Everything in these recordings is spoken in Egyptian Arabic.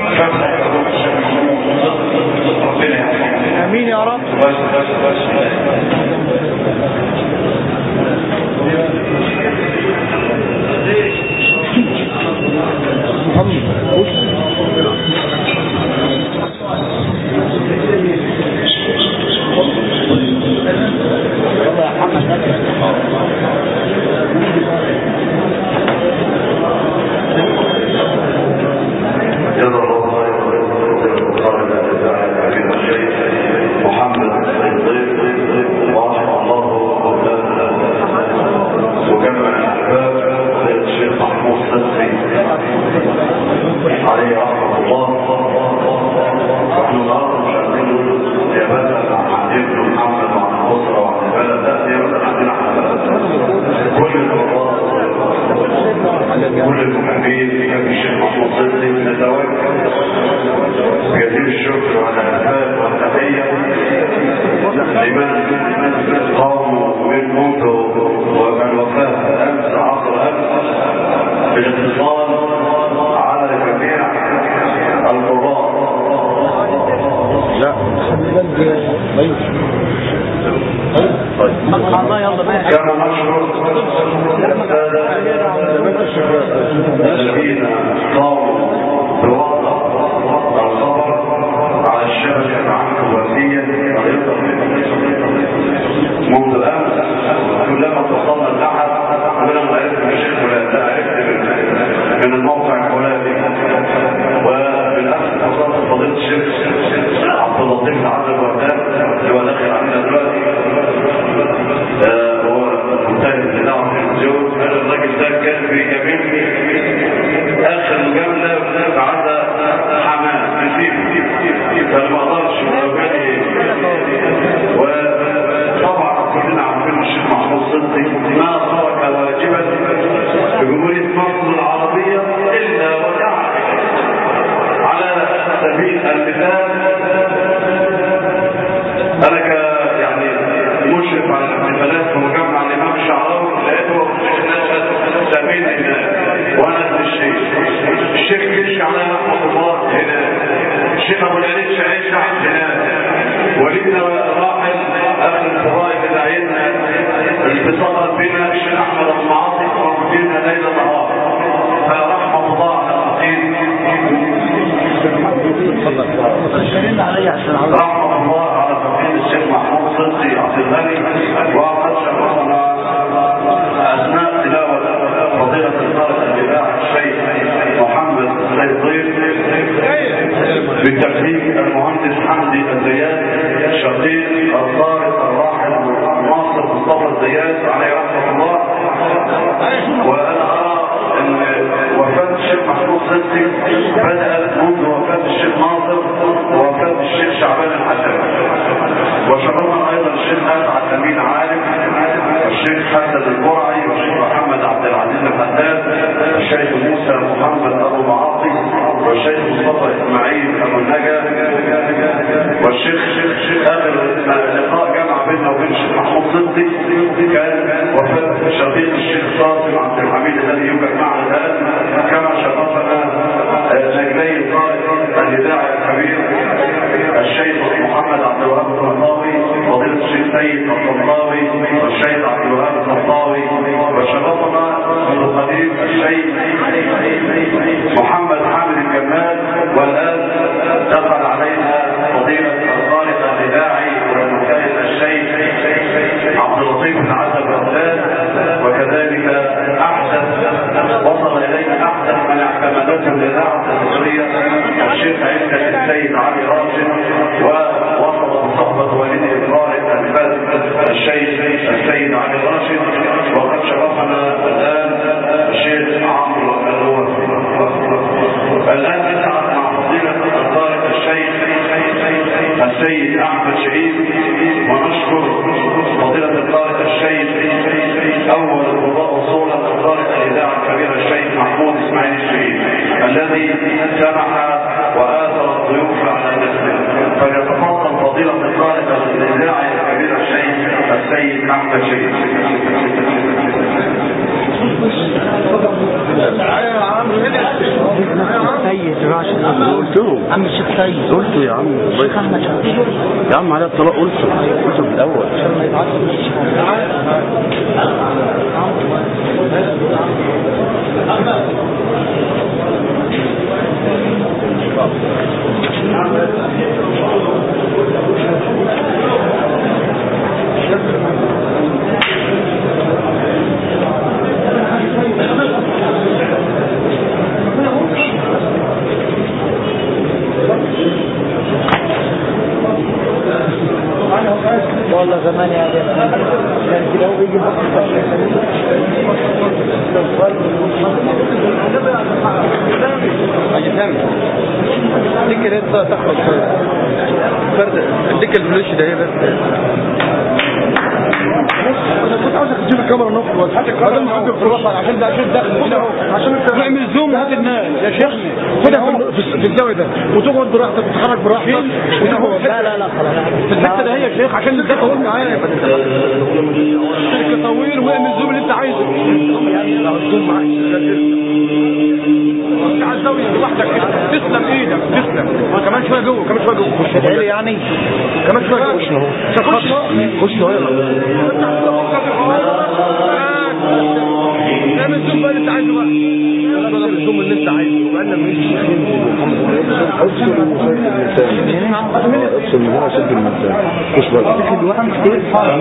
ربنا يحفظك امين يا رب بس بس بس جزا الله خيرا وقال الداعي الكريم الشيخ محمد الصيد ورحم الله وجمع الاحباب الشيخ محمود صدقي عليه رحمه الله نحن النهارده مش عايزين نقول نيابه عن ابن محمد وعن الاسره وعن البلد لا نيابه عندنا احنا كل القضاء كل المحبين كان الشيخ محمود صدقي نتوجه بجزيل الشكر والعفاف والتحية لمن قاموا بالموت والوفاة أمس عصر أمس بالاتصال على جميع القراء لا الله يلا بقى كما نشكر السادة الذين قاموا بوضع الخبر على الشبكة العنكبوتية طريقة منذ الأمس كلما اتصلنا الأحد كلما عرفت من الشيخ فلان لا عرفت من- من الموقع الفلاني وبالأمس اتصلت فضيلة الشيخ عبد اللطيف العزب وردان اللي هو داخل علينا دلوقتي آه، هو منتهي الإذاعة في التلفزيون قال الراجل ده كان بيجاملني آخر مجاملة بعد حماس نسيب فأنا ما أقدرش ولو جالي وطبعا كلنا عارفين الشيخ محمود صدقي ما ترك واجبا في جمهورية مصر العربية إلا ويعرف على سبيل المثال انا ك يعني مشرف على الاحتفالات في مجمع الامام الشعراوي لقيته الشيخ نشهد سامين هناك وانا ابن الشيخ الشيخ كشك على رحمه الله هناك الشيخ ابو العلي شعيش هناك ولدنا راحل اخر الفضائل بدايتنا اتصل بنا الشيخ احمد المعاصي موجودين ليل نهار فرحمه الله على الفقير رحمه الله على فقير الشيخ محمود صدقي عبد الغني وقد شرفنا اثناء تلاوه فضيله القارئ البداع الشيخ محمد سيد ضيف بالتقديم المهندس حمدي الزيات شقيق القارئ الراحل ناصر مصطفى الزيات عليه رحمه الله وانا ارى ان وفاه الشيخ محمود صدقي بدات منذ وفاه الشيخ ناصر ووفاه الشيخ شعبان الحسن وشرفنا ايضا الشيخ اسعد امين عالم والشيخ حسن البرعي والشيخ محمد عبد العزيز الحداد الشيخ موسى محمد ابو معاطي والشيخ مصطفى اسماعيل ابو النجا والشيخ اخر لقاء جمع بيننا وبين الشيخ محمود صدقي كان وفاه شقيق الشيخ قاسم عبد الحميد الذي يوجد معنا الان كما شرفنا نجلي القائد الاذاعي الكبير الشيخ محمد عبد الوهاب الطنطاوي فضيلة الشيخ سيد الطنطاوي والشيخ عبد الوهاب الطنطاوي وشرفنا القديم الشيخ محمد حامد الجمال والآن دخل علينا فضيلة القارئ الإذاعي والمجتهد الشيخ عبد اللطيف بن عزب بغداد وكذلك أحدث وصل إلينا أحدث من اعتمدته الإذاعة المصرية الشيخ عزت السيد علي راشد ووصل بصحبة والده القارئ الفذ الشيخ السيد علي راشد وقد شرفنا الآن الشيخ عمرو الوفي الآن نسعد مع فضيلة القارئ الشيخ السيد أحمد شهيد ونشكر فضيلة القارئ الشيخ أول قضاء صورة القارئ الإذاعة الكبير الشيخ محمود إسماعيل الشهيد الذي سمح وآثر الضيوف على نفسه فليتفضل فضيلة القارئ الإذاعي الكبير الشيخ السيد أحمد شهيد سيد راشد قلته عم الشيخ سيد قلته يا عم الله الشيخ احمد يخليك. شوقي يا عم على الطلاق قلته قلته في الاول عشان ما يتعصبش والله زمان يا ابي كان كده هو يجي يا سامي اديك انت تاخد فرد اديك الفلوس ده ايه بس كنت عاوزك تجيب الكاميرا نقل هات الكاميرا نقل في الوسط عشان ده عشان داخل كده اهو عشان نعمل زوم هات الناس يا شيخ خدها في في الزاويه ده وتقعد براحتك وتتحرك براحتك وتاخد لا لا لا خلاص في الحته ده هي يا شيخ عشان ده طول معايا شركه طويل واعمل الزوم اللي انت عايزه الزوم معاك انت على الزاويه لوحدك كده تسلم ايدك تسلم كمان شويه جوه كمان شويه جوه خش لي يعني كمان شويه خش اهو خش خش اهو اعمل الزوم بقى اللي انت عايزه بقى اعمل الزوم اللي انت عايزه وبقالنا مش افصل المسلسل المثال افصل من هنا شد المثال مش بقى الواحد كتير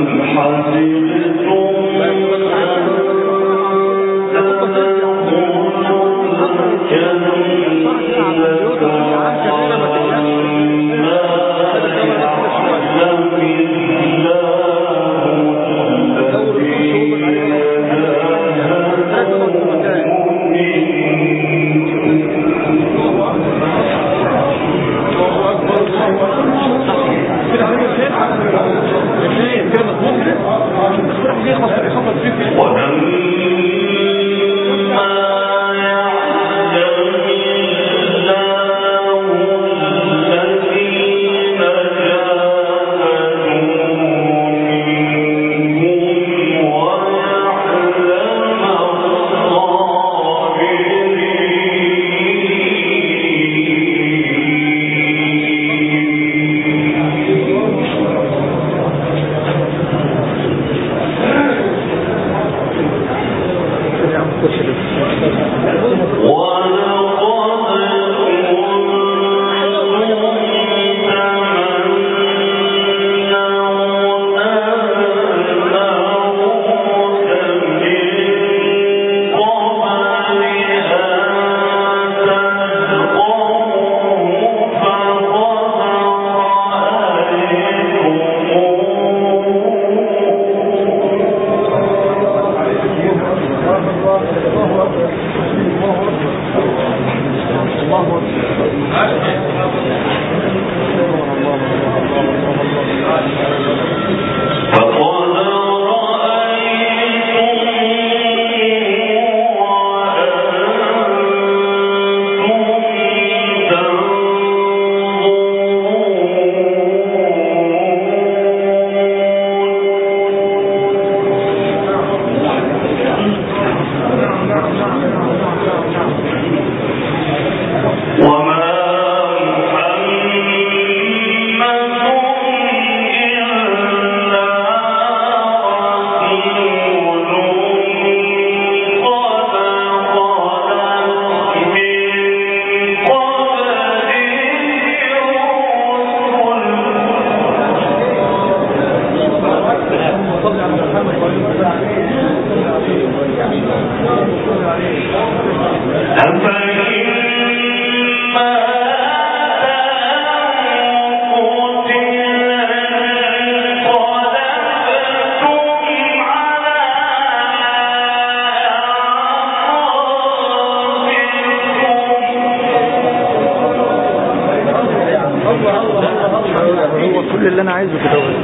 هو كل اللي انا عايزه كده هو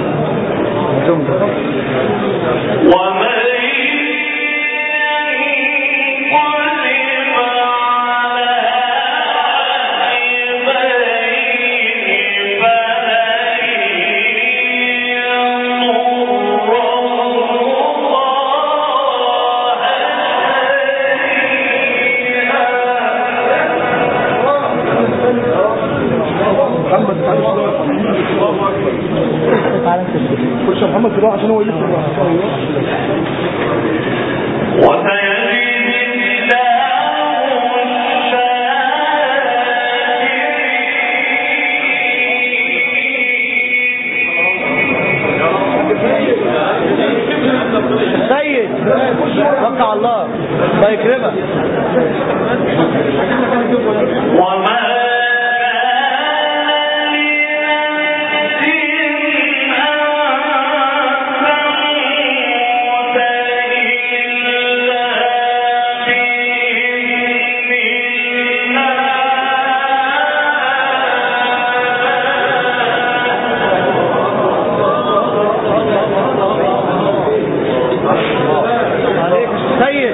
الزوم ده ومن محمد تعالى تعالى انت تشوف. خش يا محمد دلوقتي عشان هو يسمع وسيجزي الله سيد وقع الله الله يكرمك وما عليك سيد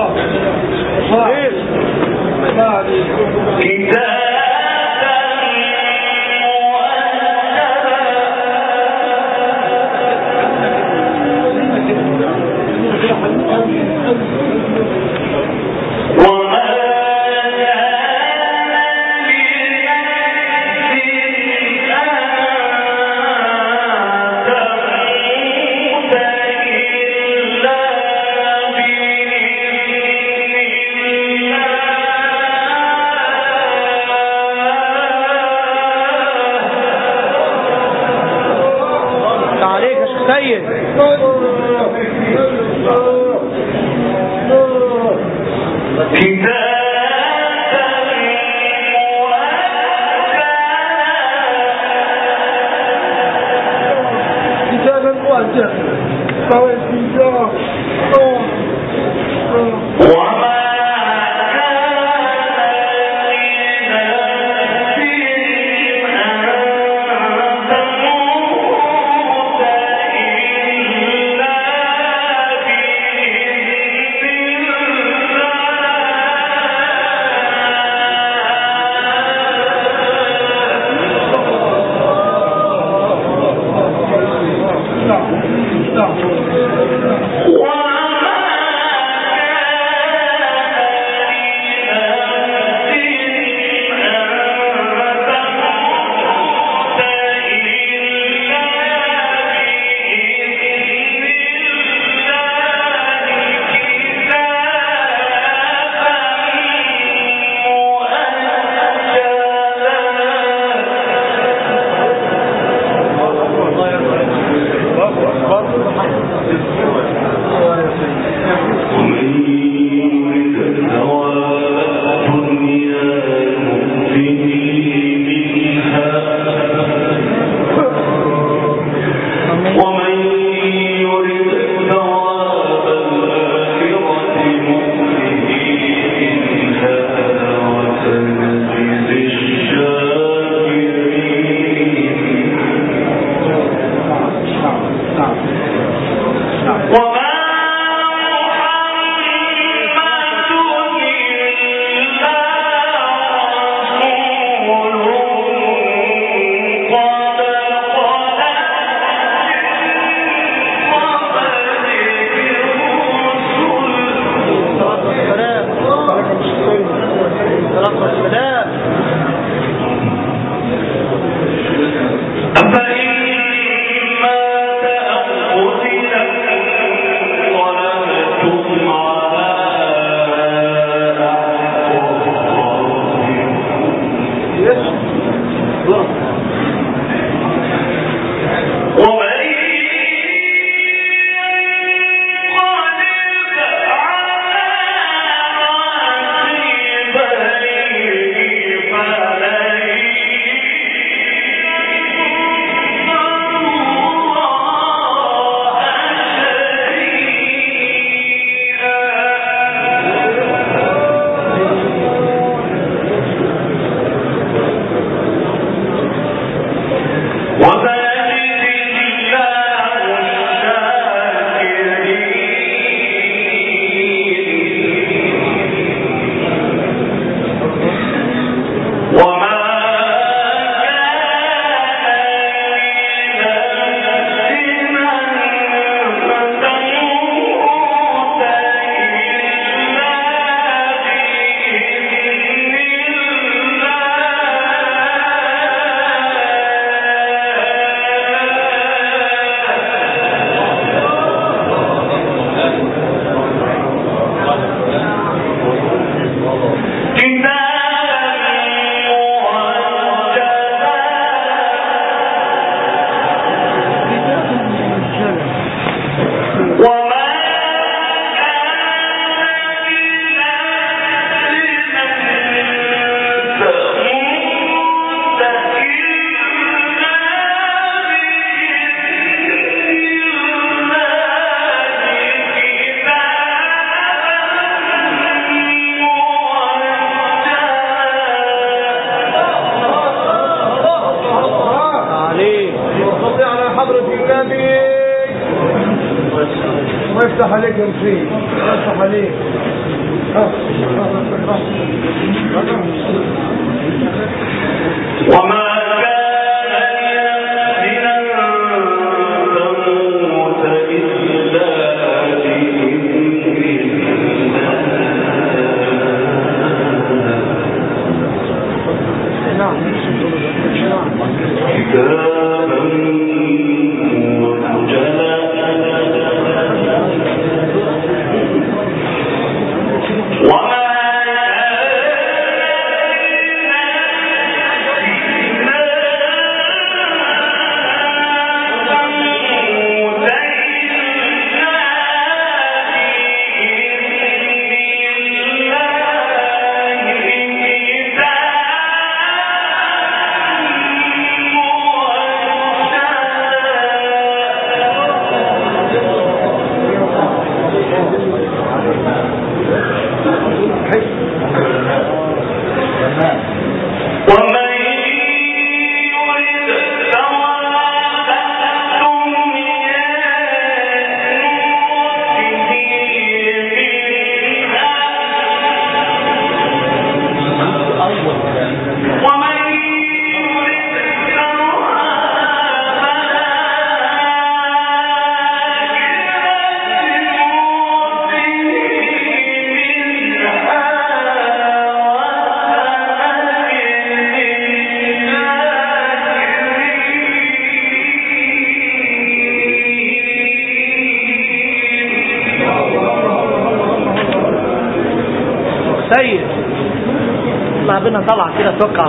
عليك يا شيخ سيد كتابا مؤجل فهو استنجاح وما ومن يرد ثواب الآخرة نؤته منها وسنجزي الشاكرين وما محمد إلا رسول قد السلام السلام والسلام فإما تأخذ ظلمتم على ومن ينقلب على عقبيه فلن افتح عليك يا مسيح افتح عليك وما كان لنفس أن تموت إلا بإذن الله كتابا مؤجلا وما ومن يرد ثواب الدنيا نؤته منها ومن يرد ثواب سيد طلع بينا طلع كده توقع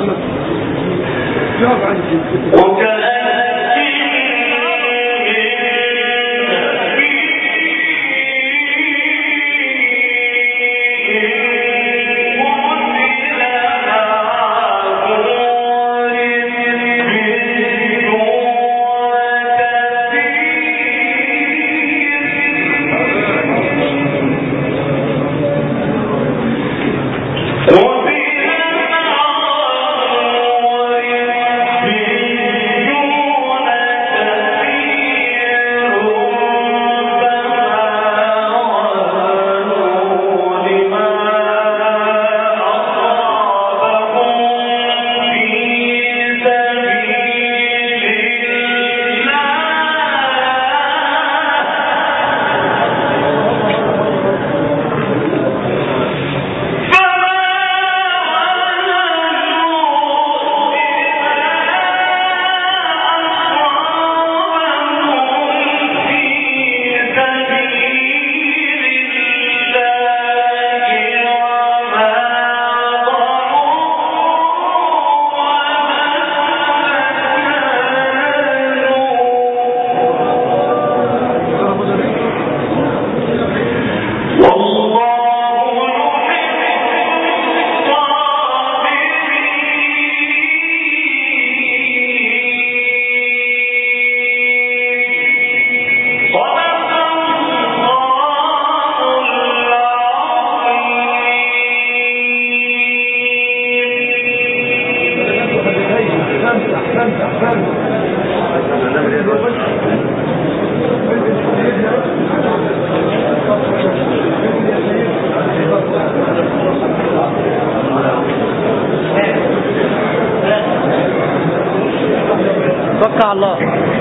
توكل على الله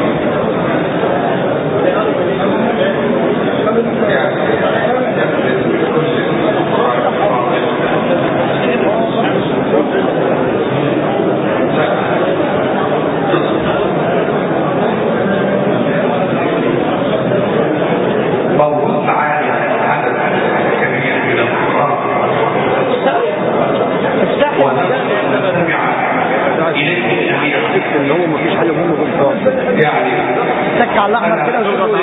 موجود معايا عدد كبير من القرآن ونستمع إليه جميعا ان هو مفيش حاجه مهمه في الفاضل يعني تك على الاحمر كده